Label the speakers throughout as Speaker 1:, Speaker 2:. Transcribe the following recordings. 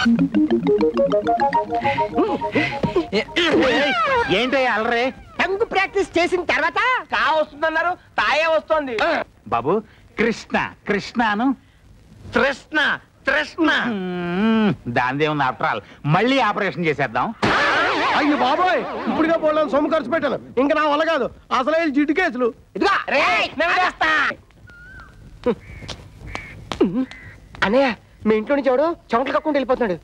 Speaker 1: ఏంటి అలరే
Speaker 2: టంగు ప్రాక్టీస్ చేసిన తర్వాత
Speaker 3: కా వస్తుందన్నారు తాయే వస్తుంది
Speaker 1: బాబు కృష్ణ కృష్ణను
Speaker 3: తృష్ణ తృష్ణ
Speaker 1: దానిదే ఉంది ఆఫ్టర్ ఆల్ మళ్ళీ ఆపరేషన్ చేసేద్దాం
Speaker 4: అయ్యి బాబోయ్ ఇప్పుడుగా పోవడం సొమ్ము ఖర్చు పెట్టాను ఇంకా నా వల్ల కాదు అసలు జిడ్డు కేసులు
Speaker 2: ఇదిగో
Speaker 3: రేయ్, నేను చేస్తా.
Speaker 2: అన్నయ్య మీ ఇంట్లో నుంచి ఎవడు చెమటలు కక్కుండా వెళ్ళిపోతున్నాడు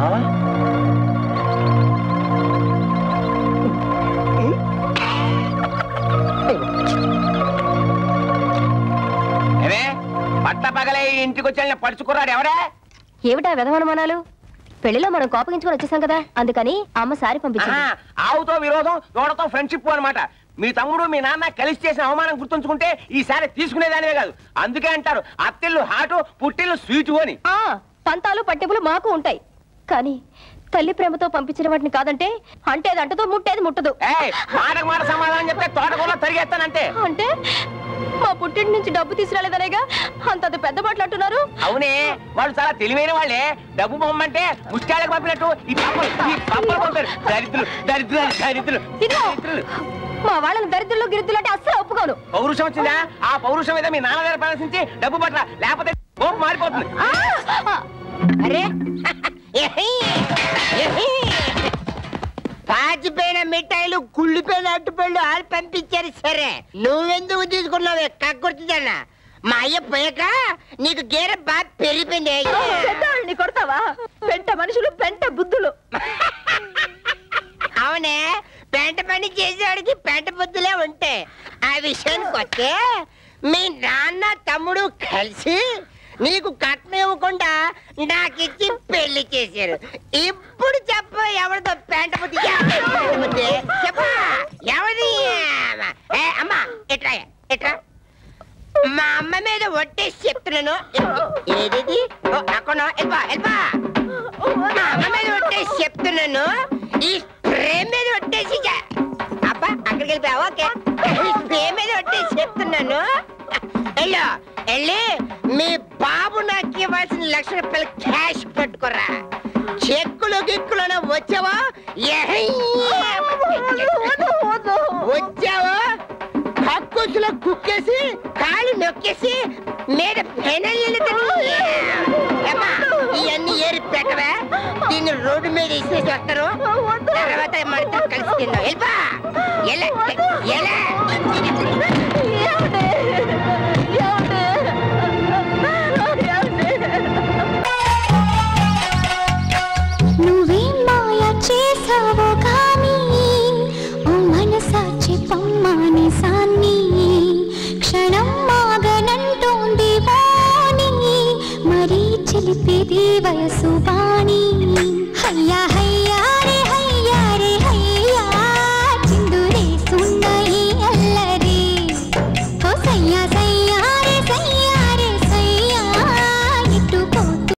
Speaker 3: ఏమే పట్ట పగలే ఇంటికి వచ్చి పడుచుకున్నాడు ఎవడే
Speaker 5: ఏమిటా విధవనుమానాలు పెళ్లిలో మనం కోపగించుకొని వచ్చేసాం కదా అందుకని అమ్మ సారి పంపించింది
Speaker 3: ఆహా, ఆవుతో విరోధం దూడతో ఫ్రెండ్షిప్ అన్నమాట మీ తమ్ముడు మీ నాన్న కలిసి చేసిన అవమానం గుర్తుంచుకుంటే ఈసారి తీసుకునేదానివే కాదు అందుకే అంటారు అత్తిల్లు హాటు పుట్టిల్లు స్వీటు అని
Speaker 5: ఆ పంతాలు పట్టింపులు మాకు ఉంటాయి కానీ తల్లి ప్రేమతో పంపించిన వాటిని కాదంటే అంటేది అంటదో ముట్టేది ముట్టదు
Speaker 3: ఏయ్ మాటకు మాట సమాధానం చెప్తే తోటకూర తరిగేస్తానంటే
Speaker 5: అంటే మా పుట్టింటి నుంచి డబ్బు తీసుకురాలేదనేగా అంత పెద్ద మాటలు అంటున్నారు
Speaker 3: అవునే వాళ్ళు చాలా తెలివైన వాళ్ళే డబ్బు పొమ్మంటే ముత్యాలకు పంపినట్టు ఈ పప్పలు ఈ పప్పలు పంపారు దరిద్రులు దరిద్రులు దరిద్రులు
Speaker 5: ఇదిగో
Speaker 3: దరిద్రులు
Speaker 5: మా వాళ్ళని దరిద్రులు గిరిద్రులు అంటే అస్సలు ఒప్పుకోను
Speaker 3: పౌరుషం వచ్చిందా ఆ పౌరుషం మీద మీ నాన్నగారు ప్రదర్శించి డబ్బు పట్ల లేకపోతే కోపం మారిపోతుంది
Speaker 5: ఆ!
Speaker 2: అరే పాచిపోయిన మిఠాయిలు కుళ్ళిపోయిన అట్టుపళ్ళు ఆలు పంపించారు సరే నువ్వెందుకు తీసుకున్నావే కక్కుర్తిదన్న మా అయ్య పోయాక నీకు గేర బాగా పెరిగిపోయింది
Speaker 5: పెద్దవాళ్ళని కొడతావా పెంట మనుషులు పెంట బుద్ధులు
Speaker 2: అవునే పెంట పని చేసేవాడికి పెంట బుద్ధులే ఉంటాయి ఆ విషయానికి వస్తే మీ నాన్న తమ్ముడు కలిసి నీకు కట్నం ఇవ్వకుండా నాకిచ్చి పెళ్లి చేశారు ఇప్పుడు చెప్పు ఎవరితో పెంట బుద్ధి ఎవరి పెంట బుద్ధి చెప్పు ఎవరి ఏ అమ్మా ఎట్రా ఎట్రా మా అమ్మ మీద ఒట్టేసి చెప్తున్నాను ఏది అక్కడ వెళ్ళిపా వెళ్ళిపా మా అమ్మ మీద ఒట్టేసి చెప్తున్నాను ఈ స్ప్రే మీద ఒట్టేసి చె- అబ్బా అక్కడికి వెళ్ళిపోయావా ఓకే ఈ స్ప్రే మీద ఒట్టేసి చెప్తున్నాను వెళ్ళు వెళ్ళి మీ బాబు నాకు ఇవ్వాల్సిన లక్ష రూపాయలు క్యాష్ పట్టుకోరా చెక్కులు గిక్కులు వచ్చావా వచ్చావా కక్కుసులో కుక్కేసి కాళ్ళు నొక్కేసి మీద పెనల్ ఇవన్నీ ఏరి పెట్టవా దీన్ని రోడ్డు మీద ఇసేసి వస్తారు తర్వాత మనతో కలిసి తిందాం వెళ్ళిపా ఎలా ఎలా
Speaker 6: నువ్వేం మాయ చేసావో కానీ ఓ మనసాచి పమ్మాని సాన్ని క్షణం మాగనంటోంది వాణి మరీ చిలిపిది వయసు బా